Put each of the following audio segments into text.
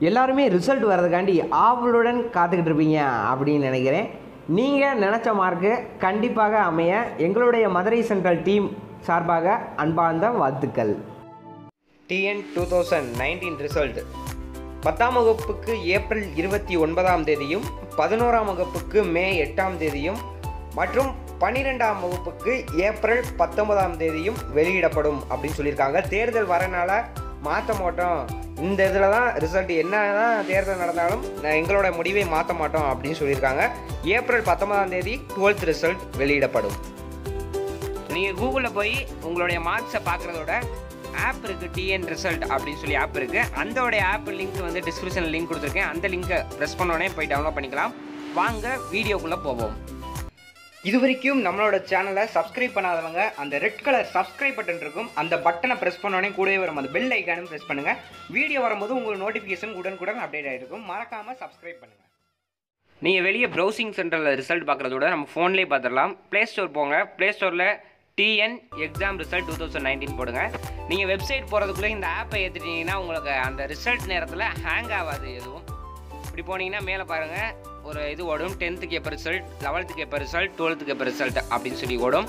எல்லாருமே ரிசல்ட் வர்றதுக்காண்டி ஆவலுடன் காத்துக்கிட்டு இருப்பீங்க அப்படின்னு நினைக்கிறேன் நீங்கள் நினச்ச மார்க்கு கண்டிப்பாக அமைய எங்களுடைய மதுரை சென்ட்ரல் டீம் சார்பாக அன்பார்ந்த வாழ்த்துக்கள் TN two thousand nineteen result பத்தாம் வகுப்புக்கு ஏப்ரல் இருபத்தி ஒன்பதாம் தேதியும் பதினோராம் வகுப்புக்கு மே எட்டாம் தேதியும் மற்றும் பன்னிரெண்டாம் வகுப்புக்கு ஏப்ரல் பத்தொன்பதாம் தேதியும் வெளியிடப்படும் அப்படின்னு சொல்லியிருக்காங்க தேர்தல் வரனால மாற்ற மாட்டோம் இந்த இதில் தான் ரிசல்ட் என்ன தான் தேர்தல் நடந்தாலும் நான் எங்களோட முடிவை மாற்ற மாட்டோம் அப்படின்னு சொல்லியிருக்காங்க ஏப்ரல் பத்தொன்பதாம் தேதி டுவெல்த் ரிசல்ட் வெளியிடப்படும் நீங்கள் கூகுளில் போய் உங்களுடைய மார்க்ஸை பார்க்குறதோட ஆப் இருக்குது டிஎன் ரிசல்ட் அப்படின்னு சொல்லி ஆப் இருக்குது அந்தோடைய ஆப் லிங்க் வந்து டிஸ்கிரிப்ஷனில் லிங்க் கொடுத்துருக்கேன் அந்த லிங்கை ப்ரெஸ் பண்ணோடனே போய் டவுன்லோட் பண்ணிக்கலாம் வாங்க வீடியோக்குள்ளே போவோம் இது வரைக்கும் நம்மளோட சேனலை சப்ஸ்கிரைப் பண்ணாதவங்க அந்த ரெட் கலர் சப்ஸ்கிரைப் பட்டன் இருக்கும் அந்த பட்டனை ப்ரெஸ் பண்ணோடனே கூடவே வரும் அந்த பெல் ஐக்கானும் ப்ரெஸ் பண்ணுங்கள் வீடியோ வரும்போது உங்களுக்கு நோட்டிஃபிகேஷன் உடனுக்குடன் அப்டேட் ஆகிருக்கும் மறக்காமல் சப்ஸ்கிரைப் பண்ணுங்கள் நீங்கள் வெளியே ப்ரௌசிங் சென்டரில் ரிசல்ட் பார்க்குறதோட நம்ம ஃபோன்லேயே பார்த்துடலாம் ப்ளே ஸ்டோர் போங்க ப்ளே ஸ்டோரில் TN exam result two thousand nineteen போடுங்க நீங்கள் வெப்சைட் போகிறதுக்குள்ளே இந்த ஆப்பை ஏற்றிட்டீங்கன்னா உங்களுக்கு அந்த ரிசல்ட் நேரத்தில் ஹேங் ஆகாது எதுவும் இப்படி போனீங்கன்னா மேலே பாருங்கள் ஒரு இது ஓடும் டென்த்துக்கு எப்போ ரிசல்ட் லெவல்த்துக்கு எப்போ ரிசல்ட் டுவெல்த்துக்கு எப்போ ரிசல்ட் அப்படின்னு சொல்லி ஓடும்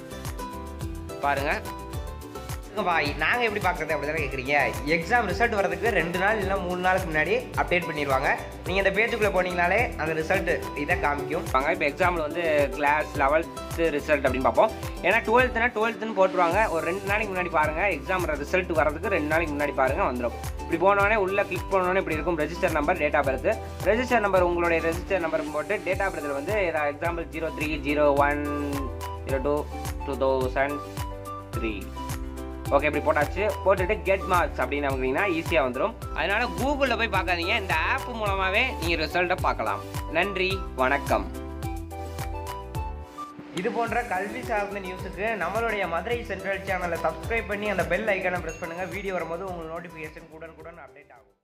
பாருங்கள் பாய் நாங்கள் எப்படி பார்க்குறது அப்படி தானே கேட்குறீங்க எக்ஸாம் ரிசல்ட் வரதுக்கு ரெண்டு நாள் இல்லை மூணு நாளுக்கு முன்னாடி அப்டேட் பண்ணிடுவாங்க நீங்கள் இந்த பேஜுக்குள்ளே போனீங்கனாலே அந்த ரிசல்ட் இதை காமிக்கும் வாங்க இப்போ எக்ஸாமில் வந்து கிளாஸ் லெவல்த்து ரிசல்ட் அப்படின்னு பார்ப்போம் ஏன்னா டுவெல்த்துனா டுவெல்த்துன்னு போட்டுருவாங்க ஒரு ரெண்டு நாளைக்கு முன்னாடி பாருங்கள் எக்ஸாம் ரிசல்ட் வரதுக்கு ரெண்டு நாளைக்கு முன்னாடி பாருங்கள் வந்துடும் இப்படி போனோடனே உள்ளே கிளிக் பண்ணோடனே இப்படி இருக்கும் register number date of birth register number உங்களுடைய ரெஜிஸ்டர் நம்பர் போட்டு டேட் ஆஃப் பர்த்தில் வந்து example zero three zero one zero two two thousand three okay இப்படி போட்டாச்சு போட்டுட்டு கெட் மார்க்ஸ் அப்படின்னு நமக்குனீங்கன்னா ஈஸியாக வந்துடும் அதனால கூகுளில் போய் பார்க்காதீங்க இந்த ஆப் மூலமாகவே நீங்கள் ரிசல்ட்டை பார்க்கலாம் நன்றி வணக்கம் இது போன்ற கல்வி சார்ந்த நியூஸுக்கு நம்மளுடைய மதுரை சென்ட்ரல் சேனலை சப்ஸ்கிரைப் பண்ணி அந்த பெல் ஐக்கானை ப்ரெஸ் பண்ணுங்கள் வீடியோ வரும்போது உங்களுக்கு நோட்டிஃபிகேஷன் உடனுக்குடன் அப்டேட் ஆகும்